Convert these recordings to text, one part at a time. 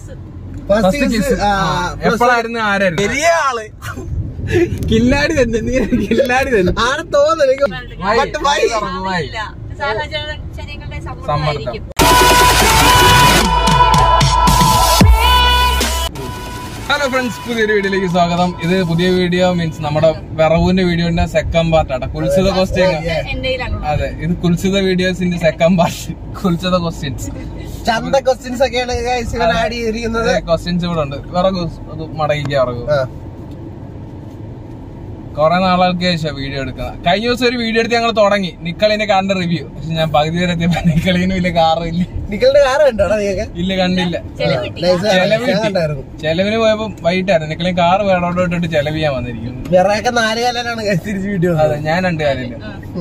Kiss first kiss എപ്പോഴായിരുന്നു ആരായിരുന്നു വലിയ ആള് കില്ലാടി തന്നെ നീ കില്ലാടി തന്നെ ആണ് തോന്നുന്നു എനിക്ക് വൈ, But why? വൈ തുറന്നു, വൈ. സാഹചര്യങ്ങളുടെ സമ്മർദ്ദം. സമ്മർദ്ദമായിരിക്കും ഹലോ ഫ്രണ്ട്സ് പുതിയൊരു വീഡിയോയിലേക്ക് സ്വാഗതം ഇത് പുതിയ വീഡിയോ മീൻസ് നമ്മുടെ വിറവുവിന്റെ വീഡിയോന്റെ സെക്കൻഡ് പാർട്ടാണ് കുൽസിത ക്വസ്റ്റ്യൻ എന്റെ കയ്യിലാണുള്ളത് അതെ ഇത് കുൽസിത വീഡിയോസിന്റെ സെക്കൻഡ് പാർട്ട് കുൽസിത ക്വസ്റ്റ്യൻസ് ചന്ത ക്വസ്റ്റ്യൻസ് ഒക്കെയാണ് guys ഇവൻ ആഡ് ചെയ്തിരിക്കുന്നത് ക്വസ്റ്റ്യൻസ് ഇവിടെ ഉണ്ട് വിറകു അത് മടങ്ങിക്ക വിറകു ആ. കുറെ നാളുകൾക്ക് ശേഷം വീഡിയോ എടുക്കുന്നത് കഴിഞ്ഞ ദിവസം ഒരു വീഡിയോ എടുത്ത് ഞങ്ങൾ തുടങ്ങി നിക്കളിന്റെ കാറിന്റെ റിവ്യൂ പക്ഷെ ഞാൻ പകുതി വരെ എത്തിയപ്പോ നിക്കളിനും ഇല്ല കാറും ഇല്ല നിങ്ങളുടെ കാറ് കണ്ടോടാ നീയൊക്കെ ഇല്ല കണ്ടില്ല ചെലവ് കിട്ടി. Nice ആണ്. ചെലവ് ഞാൻ കിട്ടി. കണ്ടായിരുന്നു ചെലവിന് പോയപ്പോ വൈകിട്ടായിരുന്നു നിക്കളി കാറ് വേണോട്ട് ഇട്ടിട്ട് ചെലവ് ചെയ്യാൻ വന്നിരിക്കുന്നു വിറയൊക്കെ നാല് കാലാണ് guys തിരിച്ച് വീഡിയോ അതെ ഞാൻ രണ്ട് കാര്യമില്ല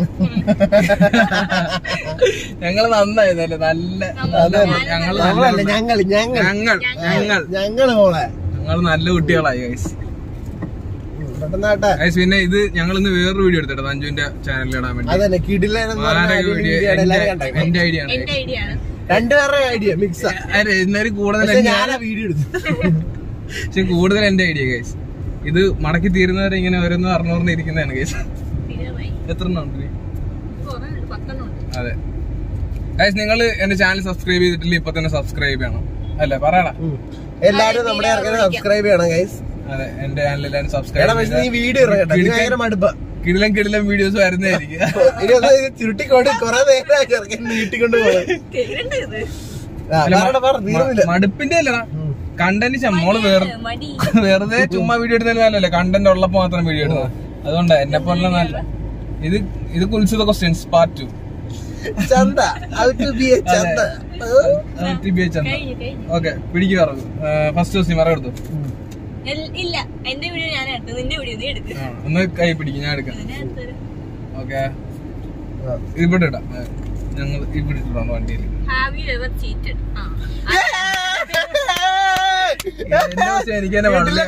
ഞങ്ങള് നന്നായിരുന്നല്ലേ നല്ല അതെ. ഞങ്ങള് ഞങ്ങളല്ല നല്ല- ഞങ്ങൾ ഞങ്ങൾ ഞങ്ങൾ ഞങ്ങൾ ഞങ്ങള് മോളെ ഞങ്ങൾ നല്ല കുട്ടികളായി ഗൈസ് പെട്ടെന്നാട്ടെ ഗൈസ് പിന്നെ ഇത് ഞങ്ങൾ ഇന്ന് വേറൊരു വീഡിയോ എടുത്തിട്ട് അഞ്ജുവിന്റെ ചാനലിൽ ഇടാൻ വേണ്ടി അതന്നെ കിടിലെന്ന് മാരക വീഡിയോ എല്ലാരും കണ്ടേ എന്റെ ഐഡിയ ആണ് എന്റെ ഐഡിയ ആണ് രണ്ടുപേരുടെ ഐഡിയ മിക്സ് അരെ എന്നാലും കൂടുതൽ പക്ഷെ എന്റെ- ഞാനാ വീഡിയോ എടുത്തു പക്ഷെ കൂടുതൽ എന്റെ ഐഡിയ ഗൈസ് ഇത് മടക്കി തീരുന്നവരെ ഇങ്ങനെ ഓരോന്ന് അറിഞ്ഞോറിന് ഇരിക്കുന്നതാണ് ഗൈസ് തീരുമായി എത്ര എണ്ണം ഉണ്ട് ഇതിന്? കുറെ ഉണ്ട് പത്തെണ്ണം ഉണ്ട് അതെ ഗൈസ് നിങ്ങൾ എന്റെ ചാനൽ സബ്സ്ക്രൈബ് ചെയ്തിട്ടില്ല ഇപ്പൊ തന്നെ സബ്സ്ക്രൈബ് ചെയ്യണം അല്ലേ പറയണ ഉം. എല്ലാരും നമ്മുടെ ഇറക്കാൻ സബ്സ്ക്രൈബ് ചെയ്യണം ഗൈസ് അതെ എന്റെ ചാനൽ എല്ലാവരും എടാ സബ്സ്ക്രൈബ് പക്ഷെ നീ വീഡിയോ ഇറക്കട്ടെ നീ ഭയങ്കര മടുപ്പ കിടിലം കിടിലം വീഡിയോസ് വരുന്നതായിരിക്കും ഇനി ഒന്ന് ഇത് ചുരുട്ടിക്കൊണ്ട് കൊറേ നേരം ചെറുക്കൻ നീട്ടിക്കൊണ്ട് പോകും തീരണ്ട ഇത് തീർന്നില്ല മടുപ്പിന്റെ അല്ലടാ കണ്ടന്റ് മോള് വേറെ മടി വെറുതെ ചുമ്മാ വീഡിയോ എടുത്താലല്ലേ കണ്ടന്റ് ഉള്ളപ്പോ മാത്രം വീഡിയോ ഇടുന്നത് അതുകൊണ്ടാ എന്നെ പോലെ നല്ല ഇത് ഇത് കുൽസിത ക്വസ്റ്റ്യൻസ് പാർട്ട് ടു ചന്ത how to be a ചന്ത കഴിഞ്ഞു കഴിഞ്ഞു ഓക്കെ പിടിക്കുക ഫസ്റ്റ് ക്വസ്റ്റ്യൻ മറ എടുത്തു എൽ- ഇല്ല എന്റെ വീഡിയോ ഞാൻ എടുത്തു നിന്റെ വീഡിയോ നീ എടുക്ക് ആ, ഒന്ന് കൈ പിടിക്കും ഞാൻ എടുക്കാം ഞാൻ എടുത്തുതരാം. ഓക്കെ ഇവിടെ ഇടാം ആ, ഞങ്ങൾ ഇവിടെ ഇട്ടിട്ടാണ് വണ്ടിയിൽ Have you ever cheated? ആ. എന്റെ question എനിക്ക് തന്നെ പാടില്ല.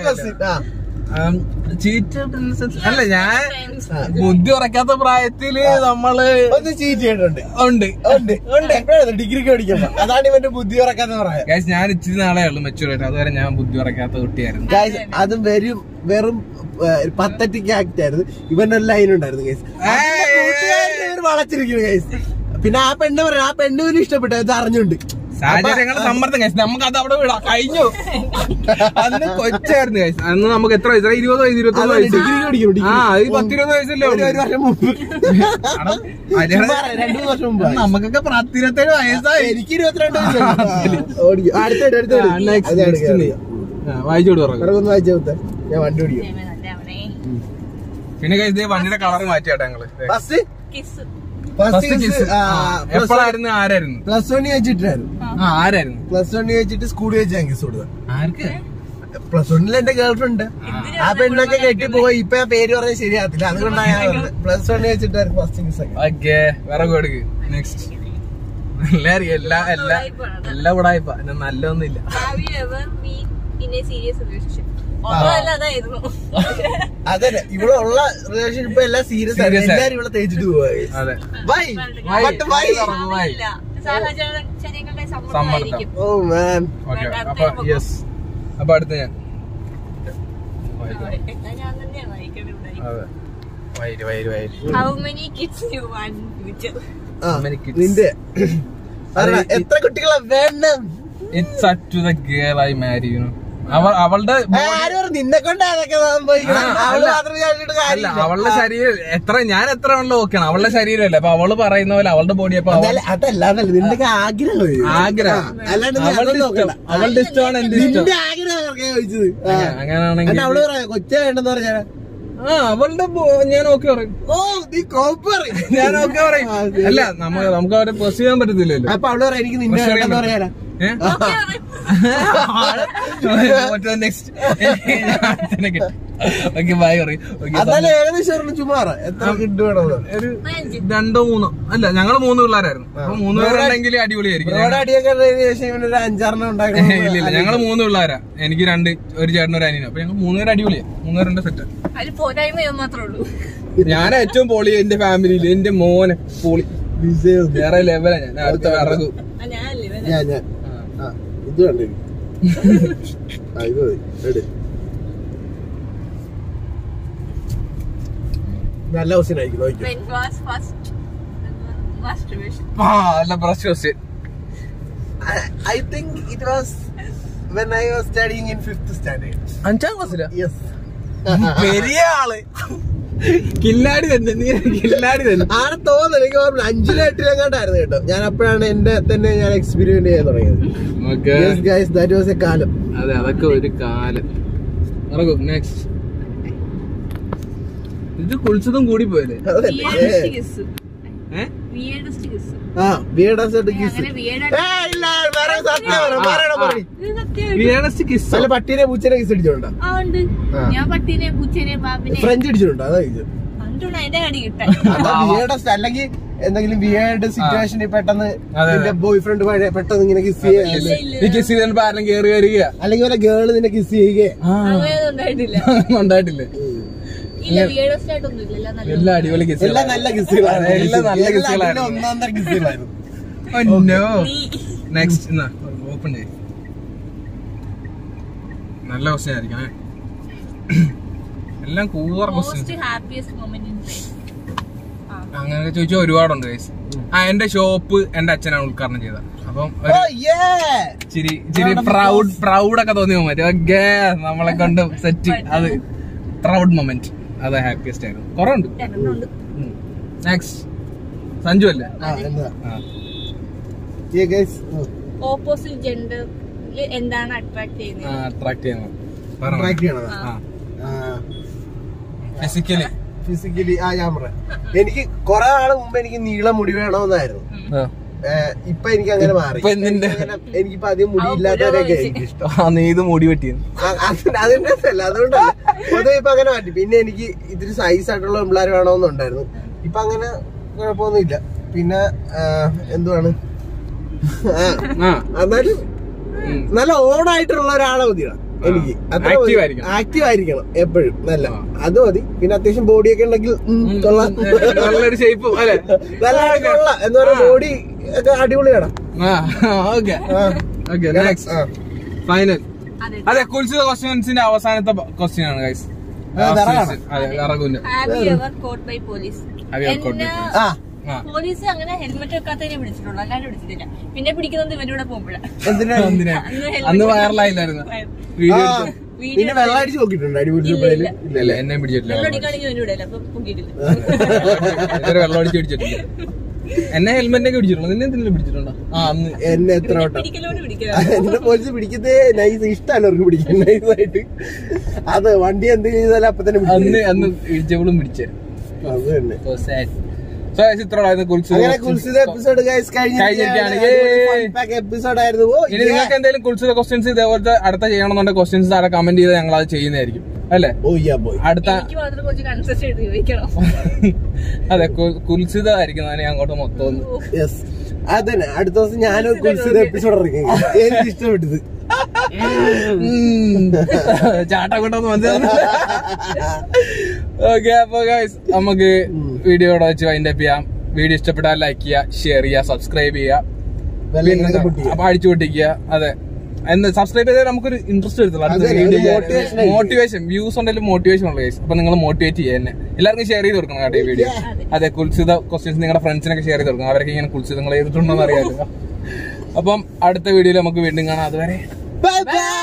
ചീറ്റ് അല്ല ഞാൻ ബുദ്ധി ഉറക്കാത്ത പ്രായത്തില് നമ്മള് ഒന്ന് ചീറ്റ് ചെയ്തിട്ടുണ്ട് ഉണ്ട് ഉണ്ട് ഉണ്ട് എപ്പോഴാണ് ഡിഗ്രിക്ക് പഠിക്കുമ്പോ അതാണ് ഇവന്റെ ബുദ്ധി ഉറക്കാന്ന് പറയാം ഗൈസ് ഞാൻ ഇച്ചിരി നാളെ ഉള്ളു മെച്ചൂർ ആയിട്ട് അതുവരെ ഞാൻ ബുദ്ധി ഉറക്കാത്ത കുട്ടിയായിരുന്നു ഗൈസ് അത് വെറും വെറും പത്തറ്റിക് ആക്ട് ആയിരുന്നു ഇവന്റെ ഒരു ലൈൻ ഉണ്ടായിരുന്നു ഗൈസ് വളച്ചിരിക്കുന്നു ഗൈസ് പിന്നെ ആ പെണ്ണ് പറയാം ആ പെണ്ണ് പോലും ഇഷ്ടപ്പെട്ടു അത് അറിഞ്ഞുണ്ട് സാഹചര്യങ്ങളുടെ സമ്മർദ്ദം ഗൈസ് നമുക്ക് അത് അവിടെ വിടാം കഴിഞ്ഞു അന്ന് കൊച്ചായിരുന്നു ഗൈസ് അന്ന് നമുക്ക് എത്ര വയസ്സ് ഇരുപത് വയസ്സ് ഇരുപത്തൊന്ന് വയസ്സ് ഡിഗ്രിക്ക് പഠിക്കും ആ ഈ പത്തിരുപത് വയസ്സല്ലേ ഒരു ഒരു വർഷം മുമ്പ് അടാ, ചുമ്മാ പറയാം, രണ്ടു മൂന്ന് വർഷം മുമ്പ് നമുക്കൊക്കെ പത്തിരുപത്തേഴ് വയസ്സായി എനിക്ക് ഇരുപത്തിരണ്ട് വയസ്സുണ്ട്. ഓടിക്കും. അടുത്തത്, അടുത്തത്. ആ, next, അത് next എടുക്കാം. നീ. ആ, വായിച്ചോട് പറഞ്ഞു കിടക്കൊന്ന് വായിച്ചു കൊടുത്തേ. ഞാൻ വണ്ടി ഓടിക്കും ദൈവമേ, നല്ല അവനെ. പിന്നെ ഗൈസ് ദേ വണ്ടിയുടെ കളർ മാറ്റിയാട്ടെ ഞങ്ങള് ഫസ്റ്റ് Kiss. ഫസ്റ്റ് കിസ് എപ്പോഴായിരുന്നു ആരായിരുന്നു പ്ലസ് വൺ വെച്ചിട്ടായിരുന്നു ആ ആരായിരുന്നു പ്ലസ് വൺ വെച്ചിട്ട് സ്കൂളിൽ വെച്ച് ഞാൻ കിസ് കൊടുത്തത് ആർക്ക് പ്ലസ് വണ്ണിൽ എന്റെ ഗേൾ ഫ്രണ്ട് ആ പെണ്ണൊക്കെ കെട്ടിപ്പോയി ഇപ്പൊ ആ പേര് പറഞ്ഞാൽ ശരിയാകത്തില്ല അതുകൊണ്ടാണ് ഞാൻ പ്ലസ് വൺ വെച്ചിട്ടായിരുന്നു ഫസ്റ്റ് കിസ് ഒക്കെ ഓക്കെ വിറക് കൊടുക്ക് നെക്സ്റ്റ് എല്ലാരും എല്ലാ എല്ലാ എല്ലാ ഉടായിപ്പ നല്ലൊന്നുമില്ല Have you ever been in a serious relationship? ഒന്നുമല്ല, അതായിരുന്നു. അതന്നെ ഇവിടെ ഉള്ള റിലേഷൻഷിപ്പ് എല്ലാം സീരിയസ് ആണ് Serious ആണ്. എല്ലാരും ഇവിടെ തേച്ചിട്ട് പോവാ അതെ why Why? But why Why? Why? ഇല്ല. സാഹചര്യങ്ങളുടെ സമ്മർദ്ദം. സമ്മർദ്ദമായിരിക്കും. ഓ മാൻ ഓക്കെ വേണ്ട, അപ്പൊ അടുത്ത യെസ് അപ്പൊ അടുത്ത ഞാൻ എന്നാ ഞാൻ തന്നെയാണ് വായിക്കേണ്ടത് ഇവിടെ. അതെ വൈര് വൈര് വൈര് How many kids you want in future? ആ Many kids. നിന്റെ അത് അല്ല, എത്ര കുട്ടികളെ വേണം it's up to the girl I marry you know അവൾ അവളുടെ ഏ, ആരും പറഞ്ഞു, നിന്നെ കൊണ്ട് അതൊക്കെ സംഭവിക്കണം ആ, അവള് അല്ല. മാത്രം വിചാരിച്ചിട്ട് അല്ല കാര്യമില്ല അവളുടെ ശരീരം എത്ര ഞാൻ എത്ര ഉള്ള ഓക്കെയാണ് അവളുടെ ശരീരമല്ലേ അപ്പൊ അവള് പറയുന്ന പോലെ അവളുടെ ബോഡി അപ്പൊ അവൾ- അതല്ല അതല്ല അതല്ല നിന്റെ ആഗ്രഹം ഇത്. ആഗ്രഹം ആ, അല്ലാണ്ട് നീ അവളുടെ അതൊന്നും ഇഷ്ടം നോക്കണ്ട. അവളുടെ ഇഷ്ടമാണ് എന്റെ ഇഷ്ടം നിന്റെ ആഗ്രഹം ഇറക്കാൻ ചോദിച്ചത് ആ. അങ്ങ- അങ്ങനെയാണെങ്കിൽ എന്നിട്ട് അവള് പറയാ കൊച്ച വേണ്ടെന്ന് പറഞ്ഞാ ആ അവളുടെ ബോ- ഞാൻ ഓക്കെ പറയും ഓ നീ കോപ്പ് പറയും ഞാൻ ഓക്കെ പറയും അല്ല നമുക്ക് നമുക്ക് അവരെ പ്രസ് ചെയ്യാൻ പറ്റത്തില്ലല്ലോ അപ്പൊ അവള് പറയാ എനിക്ക് നിന്റെ പക്ഷേ വേണ്ടെന്ന് പറയാനാ ഏഹ് നെക്സ്റ്റ് ഓക്കെ ബൈ പറയും ഓക്കെ അതല്ല ഏകദേശം ഒരെണ്ണം ചുമ്മാ പറ. എത്ര കിട്ടു വേണമെന്ന് ഒരു രണ്ടോ മൂന്നോ അല്ല ഞങ്ങള് മൂന്ന് പിള്ളേരായിരുന്നു അപ്പൊ മൂന്ന് പേരുണ്ടെങ്കിൽ അടിപൊളിയായിരിക്കും ഇവിടെ അടിയൊക്കെ ഉള്ളതിന് ശേഷം ഇവനൊരു അഞ്ചാറെണ്ണം ഉണ്ടാക്കണം ഇല്ല ഇല്ല ഞങ്ങള് മൂന്ന് പിള്ളേരാ എനിക്ക് രണ്ട് ഒരു ചേട്ടനും ഒരു അനിയനും അപ്പൊ ഞങ്ങൾ മൂന്ന് പേര് അടിപൊളിയാ മൂന്ന് പേരുടെ സെറ്റ് അതിൽ പോരായ്മ ഇത് മാത്രമേ ഉള്ളൂ ഞാൻ ഏറ്റവും പൊളി എന്റെ ഫാമിലിയിൽ എന്റെ മോനെ പൊളി വേറെ ലെവലാ ഞാൻ അടുത്ത വിറകു ആ, ഞാനല്ലേ ഇവനെ. ഞാൻ ഞാൻ ആ ഇത് കണ്ടു ആ, ഇത് മതി എട്. നല്ല ക്വസ്റ്റ്യൻ ആയിരിക്കും നോക്കിക്കോ When was first masturbation? ആ അല്ല brush question I think it was when I was studying in fifth standard അഞ്ചാം ക്ലാസ്സിലാ യെസ് പെരിയ ആള് കില്ലാടി തന്നെ നീ കില്ലാടി തന്നെ ആണ് തോന്നുന്നു എനിക്ക് ഓർമ്മ അഞ്ചിലും എട്ടിലും കണ്ടായിരുന്നു കേട്ടോ ഞാൻ അപ്പോഴാണ് എന്റെ തന്നെ ഞാൻ എക്സ്പീരിയൻസ് ചെയ്യാൻ തുടങ്ങിയത് നമുക്ക് yes guys that was a കാലം അതെ അതൊക്കെ ഒരു കാലം ഇറങ്ങും നെക്സ്റ്റ് ഇത് കുളിച്ചതും കൂടി പോയല്ലേ അതല്ലേ Weirdest kiss. ഏ? Weirdest kiss. ആ വിയർഡസ് ആയിട്ട് കിസ് അങ്ങനെ weird ആയിട്ട് ഏ ഇല്ല വേറെ സത്യം പറ പറയണ പറയ്. ഇത് സത്യമായിട്ട്. വിയർഡസ്റ്റ് കിസ് വല്ല പട്ടീനെ പൂച്ചനെ കിസ് അടിച്ചിട്ടുണ്ടോ ആ, ഉണ്ട്. ആ. ഞാൻ പട്ടീനെ പൂച്ചേനെ പാപ്പിനെ ഫ്രഞ്ച് അടിച്ചിട്ടുണ്ടോ അതാ ഇത് കണ്ടിട്ടുണ്ട് അതിന്റെ കടി കിട്ടാൻ വിയേഡസ്റ്റ് അല്ലെങ്കിൽ എന്തെങ്കിലും വിയേഡ് സിറ്റുവേഷനിൽ പെട്ടെന്ന് അതെ. നിന്റെ ബോയ് ഫ്രണ്ട് പെട്ടെന്ന് ഇങ്ങനെ കിസ് ചെയ്യുക ഈ കിസ് ചെയ്തപ്പോ ആരെങ്കിലും കേറി വരിക അല്ലെങ്കിൽ വല്ല ഗേള് നിന്നെ കിസ് ചെയ്യുക അങ്ങനെയൊന്നും ഉണ്ടായിട്ടില്ല ഉണ്ടായിട്ടില്ലേ ഇല്ല വിയേഡസ്റ്റ് ആയിട്ടൊന്നും ഇല്ല എല്ലാം നല്ല എല്ലാം അടിപൊളി കിസ് എല്ലാം നല്ല കിസ്സുകളാണ് എല്ലാം നല്ല കിസ്സുകളാണ് ഒന്നാം തരം കിസ്സുകളായിരുന്നു നീ നെക്സ്റ്റ് ഓപ്പൺ ചെയ്യും നല്ല ക്വസ്റ്റ്യൻ ആയിരിക്കും ഏ? എല്ലാം കൂറ question most happiest moment in life അങ്ങനെ ചോദിച്ചാൽ ഒരുപാടുണ്ട് ഗൈസ് ആ എന്റെ ഷോപ്പ് എന്റെ അച്ഛനാണ് ഉദ്ഘാടനം ചെയ്തത് അപ്പം ഒരു Oh, yeah. ചിരി ചിരി പ്രൗഡ് പ്രൗഡ് ഒക്കെ തോന്നിയ മതി ഓക്കേ നമ്മളെ കൊണ്ട് സെറ്റ് അത് പ്രൗഡ് മൊമെന്റ് അത് ഹാപ്പിയസ്റ്റ് ആയിരുന്നു കുറെ ഉണ്ട് രണ്ടെണ്ണമുണ്ട് നെക്സ്റ്റ് സഞ്ജു അല്ലേ ആ, എന്താ? ആ. Yeah, guys. Oh. Opposite gender എന്താണ് അട്രാക്ട് ആ ചെയ്യുന്നത് അട്രാക്ട് ചെയ്യുന്നത് Attract ചെയ്യണതാ? ആ ആ. ഫിസിക്കലി ഫിസിക്കലി ആ ഞാൻ പറയാം എനിക്ക് കൊറേ നാള് മുമ്പ് എനിക്ക് നീളം മുടി വേണമെന്നായിരുന്നു ഏഹ്, ഇപ്പൊ എനിക്ക് അങ്ങനെ മാറി ഇപ്പൊ എന്തിന്റെ? അങ്ങനെ എനിക്കിപ്പോ അധികം മുടി ഇല്ലാത്തവരെയൊക്കെ എനിക്ക് ഇഷ്ടം ആ നീ ഇത് മൂടി പറ്റിയത് ആ, അത് അതിന്റെ അല്ല അതുകൊണ്ടല്ല പൊതുവെ ഇപ്പൊ അങ്ങനെ മാറ്റി പിന്നെ എനിക്ക് ഇത്തിരി സൈസ് ആയിട്ടുള്ള പിള്ളേർ വേണമെന്നുണ്ടായിരുന്നു ഇപ്പൊ അങ്ങനെ കുഴപ്പമൊന്നുമില്ല പിന്നെ ആ, എന്തുവാണ് ആ, ആ എന്നാലും ഉം. നല്ല ഓണായിട്ടുള്ള ഒരാളെ മതിയാണ് എനിക്ക് അത്ര Active ആയിരിക്കണം. ആക്റ്റീവ് ആയിരിക്കണം എപ്പോഴും നല്ല ആ. അത് മതി പിന്നെ അത്യാവശ്യം ബോഡിയൊക്കെ ഉണ്ടെങ്കിൽ ഉം, കൊള്ളാം നല്ലൊരു ഷേപ്പ് അല്ലെ നല്ല കൊള്ളാം എന്താ പറയാ ബോഡി ഒക്കെ അടിപൊളിയാണ് ആ ഓക്കെ ആ. ഓക്കെ നെക്സ്റ്റ് ആ. ഫൈനൽ അതെ അതെ കുൽസിത ക്വസ്റ്റ്യൻസിന്റെ അവസാനത്തെ ക്വസ്റ്റ്യൻ ആണ് ഗൈസ് ആ, വിറകാണോ? അതെ ഇറങ്ങുന്റെ have you ever caught by police Have you ever caught by ആ ആ പോലീസ് അങ്ങനെ ഹെൽമെറ്റ് വെക്കാത്തതിനെ പിടിച്ചിട്ടുള്ളൂ അല്ലാണ്ട് പിടിച്ചിട്ടില്ല പിന്നെ പിടിക്കുന്നത് ഇവരുടെ കൂടെ പോകുമ്പോഴാണ് എന്തിനാ എന്തിനാ അന്ന് helmet അന്ന് വൈറലായില്ലായിരുന്നു ആ, വീഡിയോ പിന്നെ വെള്ളം അടിച്ച് നോക്കിയിട്ടുണ്ട് അടിപൊളി ഇല്ല, ചുപ്പയില് ഇല്ല. ഇല്ല എന്നെ പിടിച്ചിട്ടില്ല വെള്ളം അടിക്കാണെങ്കിൽ ഇവരുടെ കൂടെ അല്ല അപ്പൊ പൊക്കിയിട്ടില്ല ഇതുവരെ വെള്ളം അടിച്ച് പിടിച്ചിട്ടില്ല എന്നെ ഹെൽമെറ്റ് ഒക്കെ പിടിച്ചിട്ടുണ്ടോ നിന്നെ എന്തിനും പിടിച്ചിട്ടുണ്ടോ ആ അന്ന് എന്നെ എത്ര വട്ടം പിടിക്കലോട് പിടിക്കലാണ് എന്നെ പോലീസ് പിടിക്കുന്നേ നൈസ് ഇഷ്ടമല്ല അവർക്ക് പിടിക്കാൻ നൈസായിട്ട് അത് വണ്ടി എന്ത് ചെയ്താലും അപ്പൊ തന്നെ അന്ന് പിടിക്കും. അന്ന് ഇടിച്ചവളും പിടിച്ചേ അത് തന്നെ സോ ഇത്രയായിരുന്നു കുൽസിത അങ്ങനെ കുൽസിത എപ്പിസോഡ് ഗൈസ് കഴിഞ്ഞിരിക്കുകയാണ്. എപ്പിസോഡ് ആയിരുന്നു ഓ, ഇനി yeah. നിങ്ങൾക്ക് എന്തെങ്കിലും കുൽസിത ക്വസ്റ്റ്യൻസ് ഇതേപോലത്തെ അടുത്ത ചെയ്യണമെന്നുണ്ടെങ്കിൽ ക്വസ്റ്റ്യൻസ് താഴെ കമന്റ് ചെയ്ത് ഞങ്ങൾ അത് ചെയ്യുന്നതായിരിക്കും അല്ലേ ഓ യാ ബോയ് അടുത്ത എനിക്ക് മാത്രം കുറച്ച് കൺസെഷൻ ചെയ്ത് ചോദിക്കണം അതെ കു- കുൽസിത ആയിരിക്കുന്നതിനെ അങ്ങോട്ട് മൊത്തം ഒന്ന് യെസ് അതന്നെ അടുത്ത ദിവസം ഞാനും കുൽസിത എപ്പിസോഡ് ഇറങ്ങി എനിക്ക് ഇഷ്ടപ്പെട്ടത് ചാട്ട കൊണ്ടൊന്ന് മനസ്സിലാവുന്നു ഓക്കെ അപ്പൊ ഗൈസ് നമുക്ക് വീഡിയോ ഇവിടെ വെച്ച് വൈൻഡ് അപ്പ് ചെയ്യാം വീഡിയോ ഇഷ്ടപ്പെട്ടാൽ ലൈക്ക് ചെയ്യുക ഷെയർ ചെയ്യുക സബ്സ്ക്രൈബ് ചെയ്യുക വെള്ളം പൊട്ടിക്കുക അപ്പൊ അടിച്ചു പൊട്ടിക്കുക അതെ എന്ന് സബ്സ്ക്രൈബ് ചെയ്താൽ നമുക്കൊരു ഇൻട്രസ്റ്റ് അതെ, ഒരു motivation ആയിരിക്കും. മോട്ടിവേഷൻ വ്യൂസ് ഉണ്ടെങ്കിലും മോട്ടിവേഷൻ ഉള്ള ഗൈസ് അപ്പൊ നിങ്ങൾ മോട്ടിവേറ്റ് ചെയ്യുക എന്നെ എല്ലാവർക്കും ഷെയർ ചെയ്ത് കൊടുക്കണം കേട്ടോ ഈ വീഡിയോ അതെ കുൽസിത ക്വസ്റ്റ്യൻസ് നിങ്ങളുടെ ഫ്രണ്ട്സിനൊക്കെ ഷെയർ ചെയ്ത് കൊടുക്കണം അവരൊക്കെ ഇങ്ങനെ കുൽസിതങ്ങൾ ചെയ്തിട്ടുണ്ടോ എന്ന് അറിയാമല്ലോ അപ്പം അടുത്ത വീഡിയോയിൽ നമുക്ക് വീണ്ടും കാണാം അതുവരെ ബൈ ബൈ